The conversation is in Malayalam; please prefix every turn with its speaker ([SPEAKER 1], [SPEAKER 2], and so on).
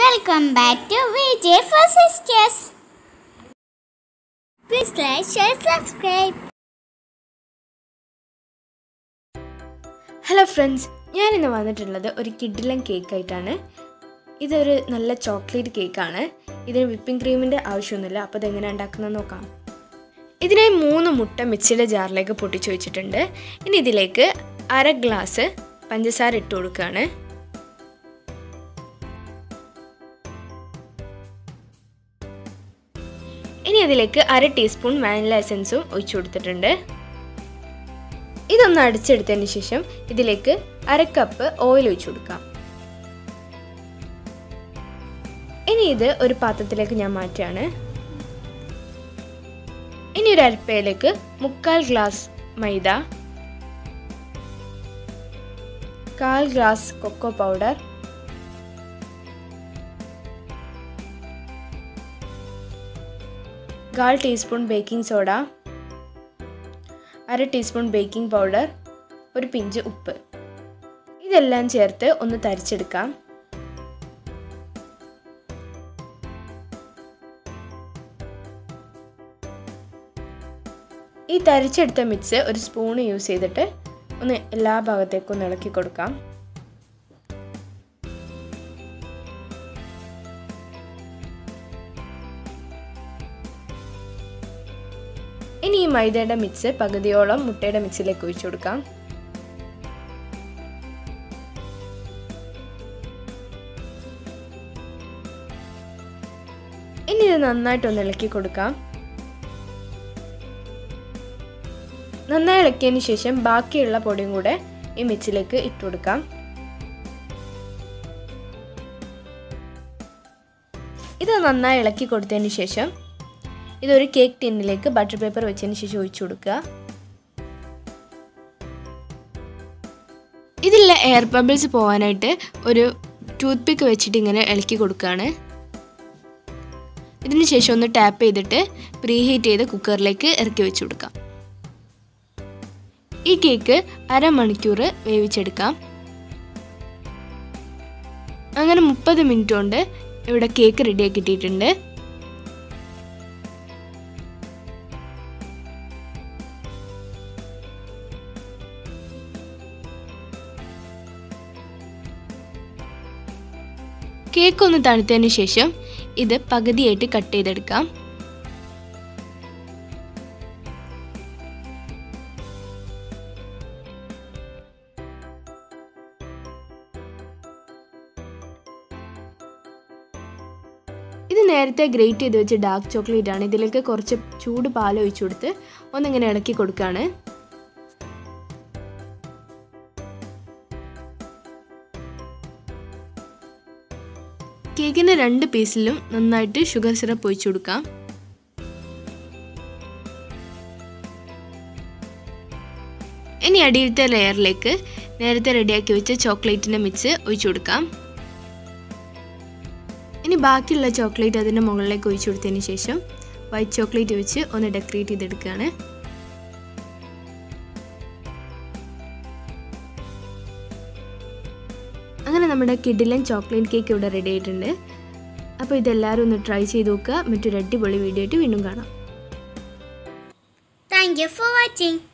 [SPEAKER 1] Welcome back to VJ for Sisters. Please like, share, subscribe.
[SPEAKER 2] Hello friends ഞാൻ ഇന്ന് വന്നിട്ടുള്ളത് ഒരു കിഡിലൻ കേക്ക് ആയിട്ടാണ് ഇതൊരു നല്ല ചോക്ലേറ്റ് കേക്കാണ് ഇതിന് വിപ്പിംഗ് ക്രീമിൻ്റെ ആവശ്യമൊന്നുമില്ല അപ്പോൾ ഇതെങ്ങനെ ഉണ്ടാക്കുന്നത് നോക്കാം ഇതിനെ മൂന്ന് മുട്ട മിക്സിയുടെ ജാറിലേക്ക് പൊട്ടിച്ച് വെച്ചിട്ടുണ്ട് ഇനി ഇതിലേക്ക് അര ഗ്ലാസ് പഞ്ചസാര ഇട്ട് കൊടുക്കുകയാണ് ഇനി അതിലേക്ക് അര ടീസ്പൂൺ വാനില എസൻസും ഒഴിച്ചു കൊടുത്തിട്ടുണ്ട് ഇതൊന്ന് അടിച്ചെടുത്തതിന് ശേഷം ഇതിലേക്ക് അര കപ്പ് ഓയിൽ ഒഴിച്ചു കൊടുക്കാം ഇനി ഇത് ഒരു പാത്രത്തിലേക്ക് ഞാൻ മാറ്റുകയാണ് ഇനി ഒരു അരപ്പയിലേക്ക് മുക്കാൽ ഗ്ലാസ് മൈദ കാൽ ഗ്ലാസ് കൊക്കോ പൗഡർ കാൽ ടീസ്പൂൺ ബേക്കിംഗ് സോഡ അര ടീസ്പൂൺ ബേക്കിംഗ് പൗഡർ ഒരു പിഞ്ച് ഉപ്പ് ഇതെല്ലാം ചേർത്ത് ഒന്ന് തരിച്ചെടുക്കാം ഈ തരിച്ചെടുത്ത മിക്സ് ഒരു സ്പൂൺ യൂസ് ചെയ്തിട്ട് ഒന്ന് എല്ലാ ഭാഗത്തേക്കും ഒന്ന് ഇളക്കി കൊടുക്കാം ഇനി ഈ മൈദയുടെ മിക്സ് പകുതിയോളം മുട്ടയുടെ മിക്സിലേക്ക് ഒഴിച്ചു കൊടുക്കാം ഇനി ഇത് നന്നായിട്ടൊന്ന് ഇളക്കി കൊടുക്കാം നന്നായി ഇളക്കിയതിന് ശേഷം ബാക്കിയുള്ള പൊടിയും കൂടെ ഈ മിക്സിലേക്ക് ഇട്ട് കൊടുക്കാം ഇത് നന്നായി ഇളക്കി കൊടുത്തതിന് ശേഷം ഇതൊരു കേക്ക് ടിന്നിലേക്ക് ബട്ടർ പേപ്പർ വെച്ചതിന് ശേഷം ഒഴിച്ചു കൊടുക്കുക ഇതിലുള്ള എയർ ബബിൾസ് പോകാനായിട്ട് ഒരു ടൂത്ത് പിക്ക് വെച്ചിട്ട് ഇങ്ങനെ ഇളക്കി കൊടുക്കുകയാണ് ഇതിന് ശേഷം ഒന്ന് ടാപ്പ് ചെയ്തിട്ട് പ്രീ ഹീറ്റ് ചെയ്ത് കുക്കറിലേക്ക് ഇറക്കി വെച്ച് കൊടുക്കാം ഈ കേക്ക് അരമണിക്കൂർ വേവിച്ചെടുക്കാം അങ്ങനെ മുപ്പത് മിനിറ്റ് കൊണ്ട് ഇവിടെ കേക്ക് റെഡിയാക്കി കിട്ടിയിട്ടുണ്ട് കേക്ക് ഒന്ന് തണുത്തതിന് ശേഷം ഇത് പകുതിയായിട്ട് കട്ട് ചെയ്തെടുക്കാം ഇത് നേരത്തെ ഗ്രേറ്റ് ചെയ്ത് വെച്ച ഡാർക്ക് ചോക്ലേറ്റ് ആണ് ഇതിലേക്ക് കുറച്ച് ചൂട് പാൽ ഒഴിച്ചു കൊടുത്ത് ഒന്നിങ്ങനെ ഇളക്കി കൊടുക്കുകയാണ് കേക്കിൻ്റെ രണ്ട് പീസിലും നന്നായിട്ട് ഷുഗർ സിറപ്പ് ഒഴിച്ചു കൊടുക്കാം ഇനി അടിയിലത്തെ ലെയറിലേക്ക് നേരത്തെ റെഡിയാക്കി വെച്ച ചോക്ലേറ്റിൻ്റെ മിക്സ് ഒഴിച്ചു കൊടുക്കാം ഇനി ബാക്കിയുള്ള ചോക്ലേറ്റ് അതിൻ്റെ മുകളിലേക്ക് ഒഴിച്ചു കൊടുത്തതിന് ശേഷം വൈറ്റ് ചോക്ലേറ്റ് വെച്ച് ഒന്ന് ഡെക്കറേറ്റ് ചെയ്തെടുക്കുകയാണ് അങ്ങനെ നമ്മുടെ കിഡിലൻ ചോക്ലേറ്റ് കേക്ക് ഇവിടെ റെഡി ആയിട്ടുണ്ട് അപ്പോൾ ഇതെല്ലാവരും ഒന്ന് ട്രൈ ചെയ്ത് നോക്കുക മറ്റൊരു അടിപൊളി വീഡിയോ ആയിട്ട് വീണ്ടും കാണാം
[SPEAKER 1] Thank you for watching.